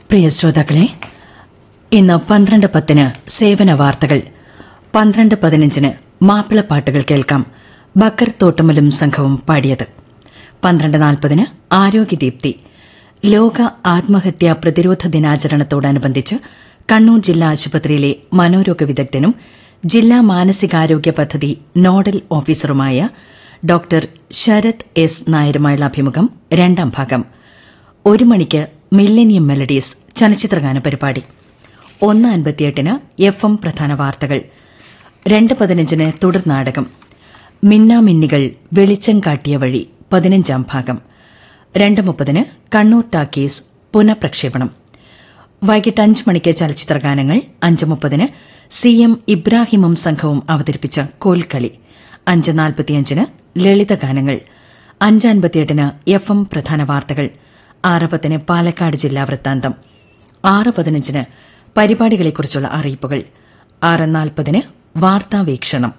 പ്രിയ ശ്രോതാക്കളെ ഇന്ന് പന്ത്രണ്ട് പത്തിന് സേവന വാർത്തകൾ പന്ത്രണ്ട് പതിനഞ്ചിന് മാപ്പിളപ്പാട്ടുകൾ കേൾക്കാം ബക്കർ തോട്ടമലും സംഘവും പാടിയത് പന്ത്രണ്ട് നാൽപ്പതിന് ആരോഗ്യദീപ്തി ലോക ആത്മഹത്യാ പ്രതിരോധ ദിനാചരണത്തോടനുബന്ധിച്ച് കണ്ണൂർ ജില്ലാ ആശുപത്രിയിലെ മനോരോഗ വിദഗ്ധനും ജില്ലാ മാനസികാരോഗ്യ പദ്ധതി നോഡൽ ഓഫീസറുമായ ഡോക്ടർ ശരത് എസ് നായരുമായുള്ള അഭിമുഖം രണ്ടാം ഭാഗം ഒരു മണിക്ക് മില്ലനിയം മെലഡീസ് ചലച്ചിത്രഗാന പരിപാടി ഒന്ന് അൻപത്തിയെട്ടിന് എഫ് എം പ്രധാന വാർത്തകൾ രണ്ട് പതിനഞ്ചിന് തുടർ നാടകം മിന്നാമിന്നികൾ വെളിച്ചം കാട്ടിയ വഴി പതിനഞ്ചാം ഭാഗം രണ്ട് മുപ്പതിന് കണ്ണൂർ ടാക്കീസ് പുനഃപ്രക്ഷേപണം വൈകിട്ട് അഞ്ച് മണിക്ക് ചലച്ചിത്രഗാനങ്ങൾ അഞ്ച് മുപ്പതിന് സി എം ഇബ്രാഹിമും സംഘവും അവതരിപ്പിച്ച കോൽക്കളി അഞ്ച് നാൽപ്പത്തിയഞ്ചിന് ലളിതഗാനങ്ങൾ അഞ്ച് അൻപത്തിയെട്ടിന് എഫ് എം പ്രധാന വാർത്തകൾ ആറ് പത്തിന് പാലക്കാട് ജില്ലാ വൃത്താന്തം ആറ് പതിനഞ്ചിന് പരിപാടികളെക്കുറിച്ചുള്ള അറിയിപ്പുകൾ ആറ് നാൽപ്പതിന് വാർത്താവീക്ഷണം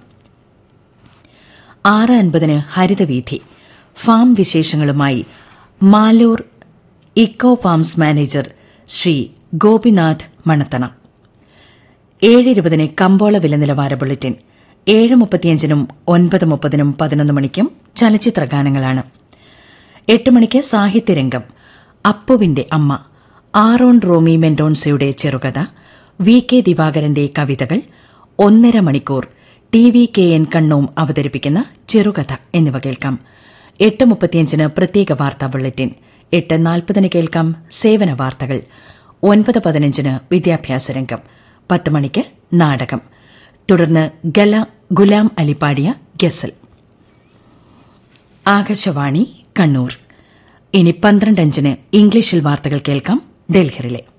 ആറ് അൻപതിന് ഹരിതവീഥി ഫാം വിശേഷങ്ങളുമായി Maloor eco farms manager Shri Gopinath Manathana ഏഴ് ഇരുപതിന് കമ്പോള വില നിലവാര ബുള്ളറ്റിൻ ഏഴ് മുപ്പത്തിയഞ്ചിനും ഒൻപത് മുപ്പതിനും പതിനൊന്ന് മണിക്കും ചലച്ചിത്ര ഗാനങ്ങളാണ് എട്ട് മണിക്ക് സാഹിത്യരംഗം അപ്പുവിന്റെ അമ്മ ആറോൺ റോമി മെൻഡോൺസയുടെ ചെറുകഥ വി കെ ദിവാകരന്റെ കവിതകൾ ഒന്നര മണിക്കൂർ ടി വി കെ എൻ കണ്ണൂം അവതരിപ്പിക്കുന്ന ചെറുകഥ എന്നിവ കേൾക്കാം എട്ട് മുപ്പത്തിയഞ്ചിന് പ്രത്യേക വാർത്താ ബുള്ളറ്റിൻ എട്ട് നാൽപ്പതിന് കേൾക്കാം സേവന വാർത്തകൾ ഒൻപത് പതിനഞ്ചിന് വിദ്യാഭ്യാസ രംഗം പത്ത് മണിക്ക് നാടകം തുടർന്ന് ഗല ഗുലാം അലി പാടിയ ഗസൽ ആകാശവാണി കണ്ണൂർ ഇനി പന്ത്രണ്ട് അഞ്ചിന് ഇംഗ്ലീഷിൽ വാർത്തകൾ കേൾക്കാം ഡൽഹിറിലെ